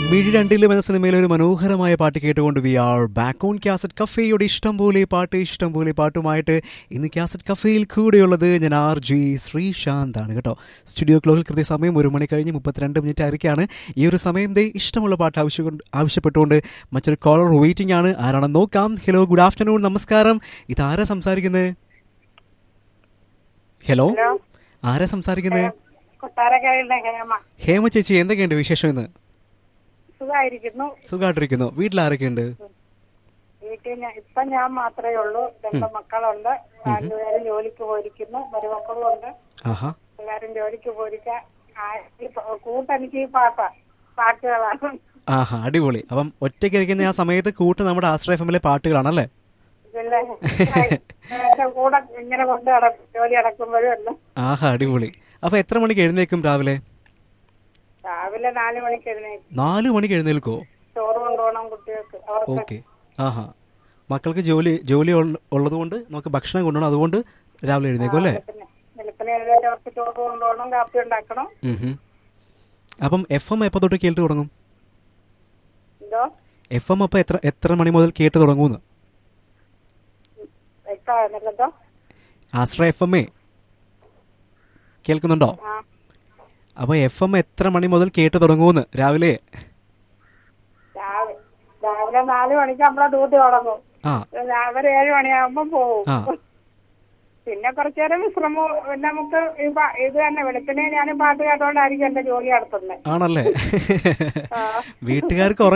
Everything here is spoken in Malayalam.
മിഴി രണ്ടിലും എന്ന സിനിമയിലെ ഒരു മനോഹരമായ പാട്ട് കേട്ടുകൊണ്ട് we are back on cassette കഫേയുടെ ഇഷ്ടം പോലെ പാട്ട് ഇഷ്ടം പോലെ പാട്ടുമായിട്ട് ഇന്ന് ക്യാസറ്റ് കഫേയിൽ കൂടെയുള്ളത് ഞാൻ ആർ ജി ശ്രീശാന്ത് ആണ് കേട്ടോ സ്റ്റുഡിയോ ക്ലോക്കിൽ കൃത്യസമയം ഒരു മണി കഴിഞ്ഞ് മുപ്പത്തിരണ്ട് മിനിറ്റ് ആയിരിക്കാണ് ഈ ഒരു സമയം ദേ ഇഷ്ടമുള്ള പാട്ട് ആവശ്യം ആവശ്യപ്പെട്ടുകൊണ്ട് മറ്റൊരു കോളർ വെയിറ്റിംഗ് ആണ് ആരാണെന്ന് നോക്കാം ഹലോ ഗുഡ് ആഫ്റ്റർനൂൺ നമസ്കാരം ഇതാരാ സംസാരിക്കുന്നത് ഹലോ ഹലോ ആരാ സംസാരിക്കുന്നത് കൊട്ടാരക്കരയിലെ ഹേമ ഹേമ ചേച്ചി എന്തൊക്കെയുണ്ട് വിശേഷം ഇന്ന് സുഖമായിരിക്കുന്നു സുഖമായിട്ടിരിക്കുന്നു വീട്ടിൽ ആരൊക്കെയുണ്ട് വീട്ടിൽ ഞാൻ ഇപ്പൊ ഞാൻ മാത്രമേ ഉള്ളൂ രണ്ട് മക്കളുണ്ട് രണ്ടുപേരും ജോലിക്ക് പോയിരിക്കുന്നു മരുമക്കളും ഉണ്ട് ആഹാ എല്ലാരും ജോലിക്ക് പോയിരിക്ക കൂട്ടെനിക്ക് ഈ പാട്ടാ പാട്ടുകളാണ് ആഹാ അടിപൊളി അപ്പം ഒറ്റയ്ക്ക് ഇരിക്കുന്ന ആ സമയത്ത് കൂട്ട് നമ്മുടെ ആശ്രയ ഫാമിലെ പാട്ടുകളാണല്ലേ ഇതല്ലേ എന്റെ കൂടെ ഇങ്ങനെ കൊണ്ട് നടക്കും ജോലി നടക്കുമ്പോഴും അല്ല ആഹാ അടിപൊളി അപ്പൊ എത്ര മണിക്ക് എഴുന്നേക്കും രാവിലെ രാവിലെ നാല് മണിക്ക് എഴുന്നേക്കും നാല് മണിക്ക് എഴുന്നേൽക്കോ ചോറ് കൊണ്ടുപോകണം കുട്ടികൾക്ക് അവർക്ക് ഓക്കെ ആഹാ മക്കൾക്ക് ജോലി ജോലി ഉള്ളത് കൊണ്ട് നമുക്ക് ഭക്ഷണം കൊണ്ടുപോകണം അതുകൊണ്ട് രാവിലെ എഴുന്നേക്കും അല്ലേ പിന്നെ വെളുപ്പിനെ എഴുന്നേറ്റ് അവർക്ക് ചോറ് കൊണ്ടുപോകണം കാപ്പി ഉണ്ടാക്കണം ഉം ഹും. അപ്പം എഫ് എം എപ്പോൾ തൊട്ട് കേട്ട് തുടങ്ങും എന്തോ എഫ് എം അപ്പം എത്ര എത്ര മണി മുതൽ കേട്ട് തുടങ്ങുമെന്ന് വ്യക്തമായിരുന്നല്ലോ ആശ്രയ എഫ് എം എ കേൾക്കുന്നുണ്ടോ ആ അപ്പോൾ എഫ് എം എത്ര മണി മുതൽ കേട്ട് തുടങ്ങുമെന്ന് രാവിലെ രാവിലെ രാവിലെ നാല് മണിക്ക് നമ്മളെ ഡ്യൂട്ടി തുടങ്ങും ആ രാവിലെ ഏഴ് മണിയാകുമ്പോ പോകും ആ. പിന്നെ കുറച്ചു നേരം വിശ്രമം പിന്നെ നമുക്ക് ഈ പാ- ഇത് തന്നെ വെളുപ്പിനെ ഞാൻ പാട്ട് കേട്ടോണ്ടായിരിക്കും എന്റെ ജോലി നടത്തുന്നത് ആണല്ലേ ആ. വീട്ടുകാർക്ക്